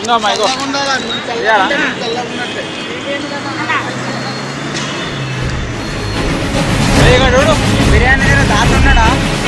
ఇంకా అమ్మా ఇగో ఇయ్యాలా? ఏయ్, ఇగో చూడు బిర్యానీ తినే దాంట్లో ఉన్నాడా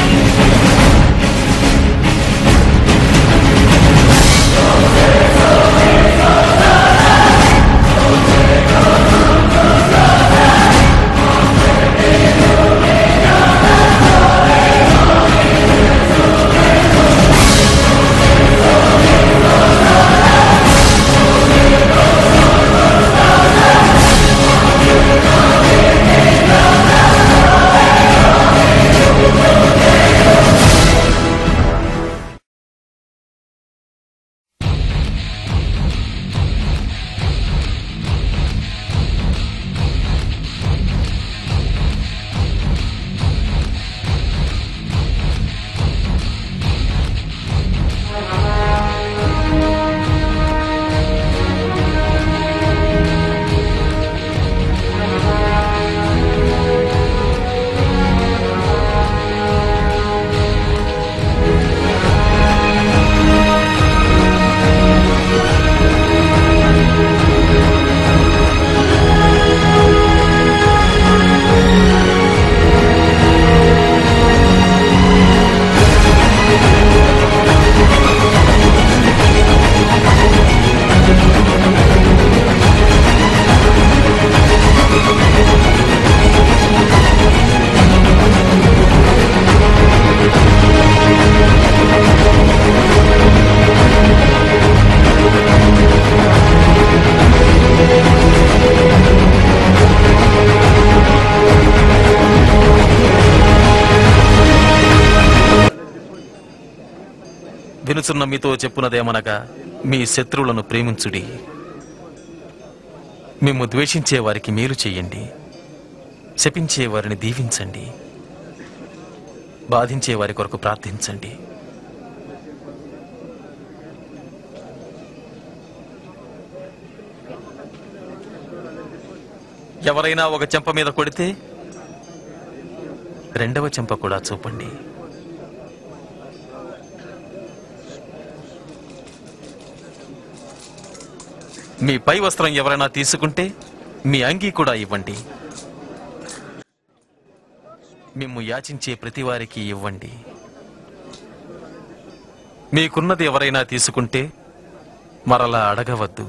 వినుచున్న మీతో చెప్పున్నదేమనగా మీ శత్రువులను ప్రేమించుడి మేము ద్వేషించే వారికి మేలు చేయండి శపించే వారిని దీవించండి బాధించే వారి కొరకు ప్రార్థించండి ఎవరైనా ఒక చెంప మీద కొడితే రెండవ చెంప కూడా చూపండి మీ పై వస్త్రం ఎవరైనా తీసుకుంటే మీ అంగీ కూడా ఇవ్వండి మిమ్ము యాచించే ప్రతి వారికి ఇవ్వండి మీకున్నది ఎవరైనా తీసుకుంటే మరలా అడగవద్దు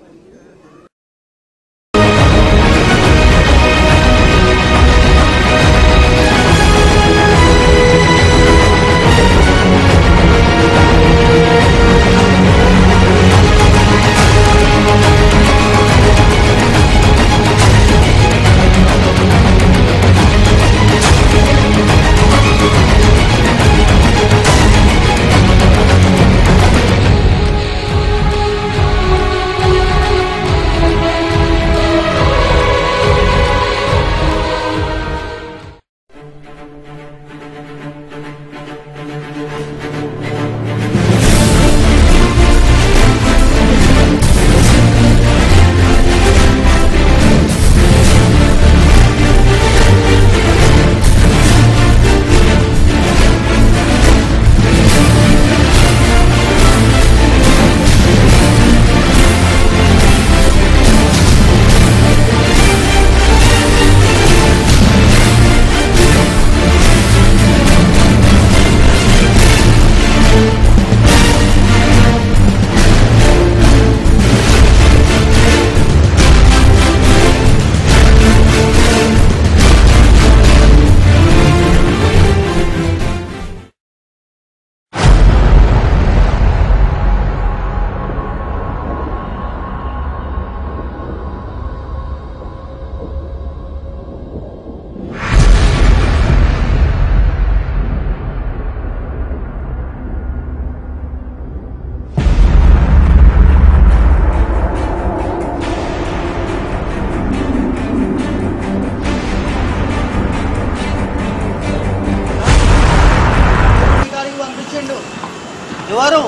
గారికి పంపించిండు ఎవరు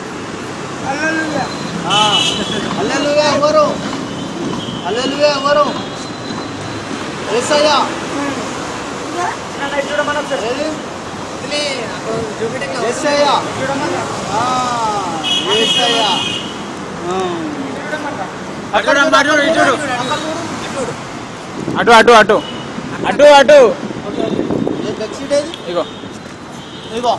అల్లెలుగా ఎవరు అల్లెలుగా ఎవరు ఏసయ్యా ఏది? ఏసయ్యా ఆ, ఏసయ్యా ఆ, అటు రా, అటు రా, ఇటు చూడు. అటు అటు అటు అటు అటు ఏ బెడ్ షీట్ ఏది ఇగో ఇగో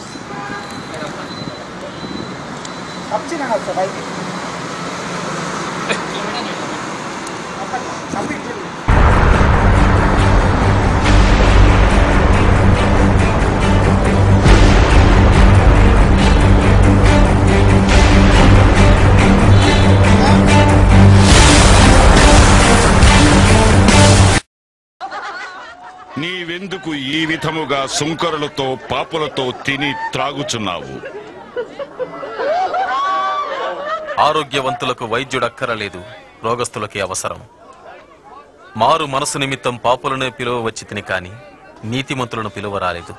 నీవెందుకు ఈ విధముగా సుంకరులతో పాపులతో తిని త్రాగుచున్నావు ఆరోగ్యవంతులకు వైద్యుడక్కరలేదు రోగస్తులకి అవసరం మారు మనసు నిమిత్తం పాపులనే పిలువ వచ్చి తిని కాని నీతిమంతులను పిలువ రాలేదు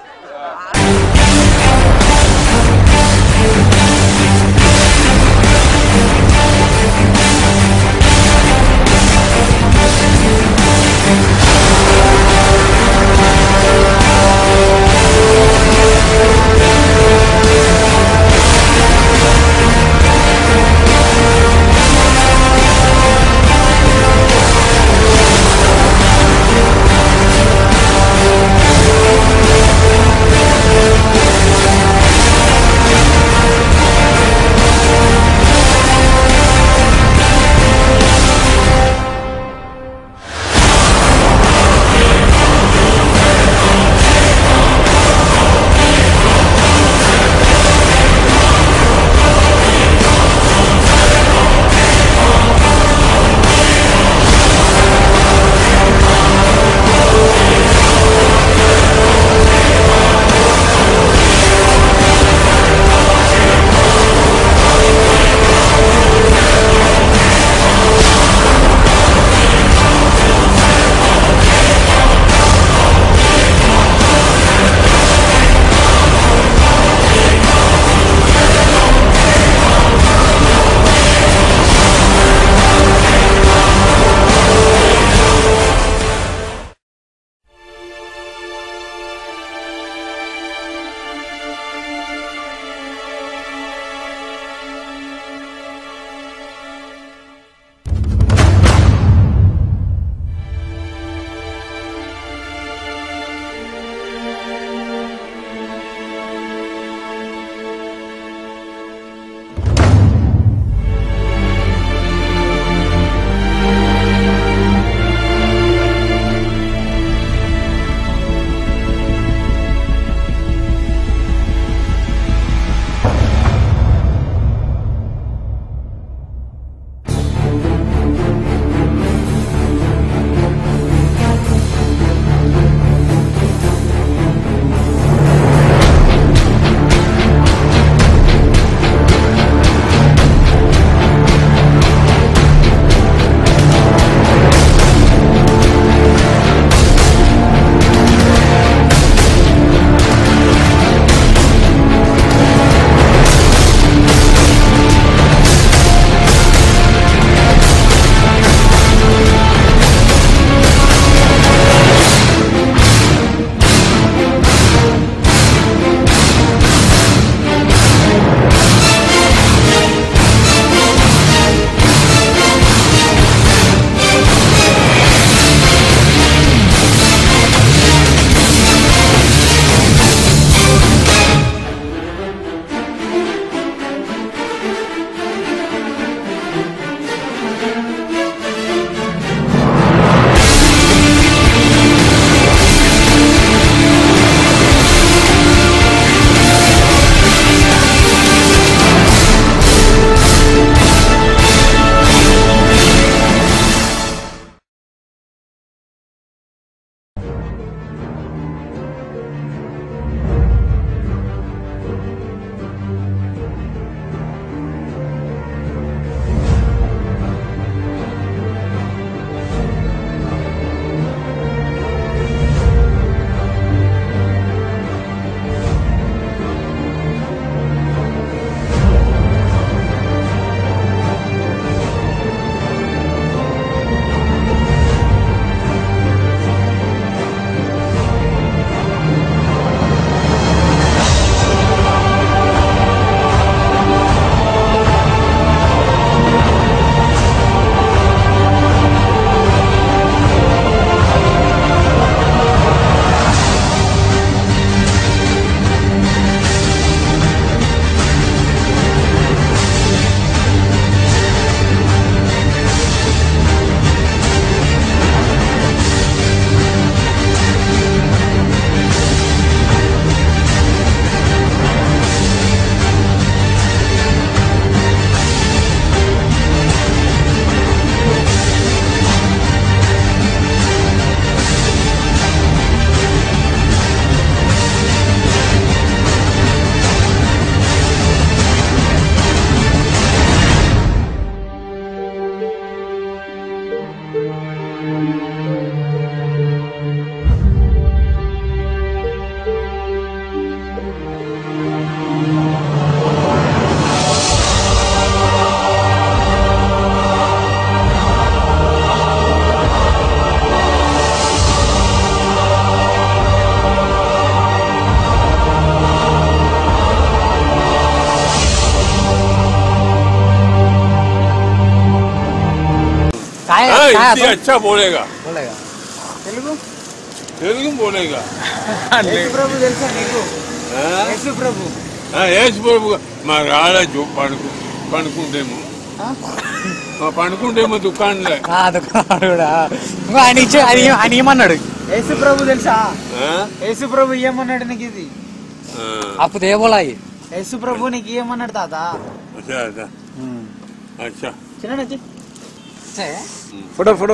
हिंदी अच्छा बोलेगा बोलेगा తెలుగు तेलुगु बोलेगा యేసు ప్రభు తెలుసా నీకు हाँ? యేసు ప్రభు हाँ, యేసు ప్రభు మా రాలేదు పడుకు పడుకుంటేమో ఆ? మా పడుకుంటేమో దుకాణంలో కాదు కాదు కూడా ఇంకో ఆయన ఇచ్చే ఆయన ఏం- ఆయన ఏమన్నాడు యేసు ప్రభు తెలుసా ఆ? యేసు ప్రభు ఏమన్నాడు నీకు ఇది ఆ, అప్పు దేవలాయి యేసు ప్రభు నీకు ఏమన్నాడు తాత అచ్చా అచ్చా అచ్చా చిన్న ఫోటో ఫోటో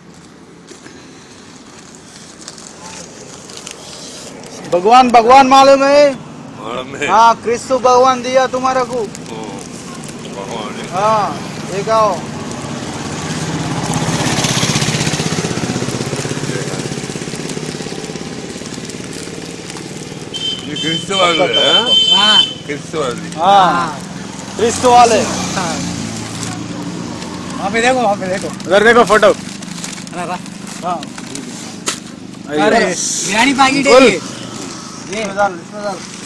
भगवान भगवान मालूम है मालूम है हाँ क्रिस्तु भगवान दिया तुम्हारे को ओ, भगवान है। हाँ देखाओ ये क्रिस्तु वाले हैं? क्रिस्तु वाले हाँ क्रिस्तु वाले वहाँ पे देखो वहाँ पे देखो उधर देखो फोटो हाँ अरे बिरयानी पैकेट इसमें डाल इसमें डाल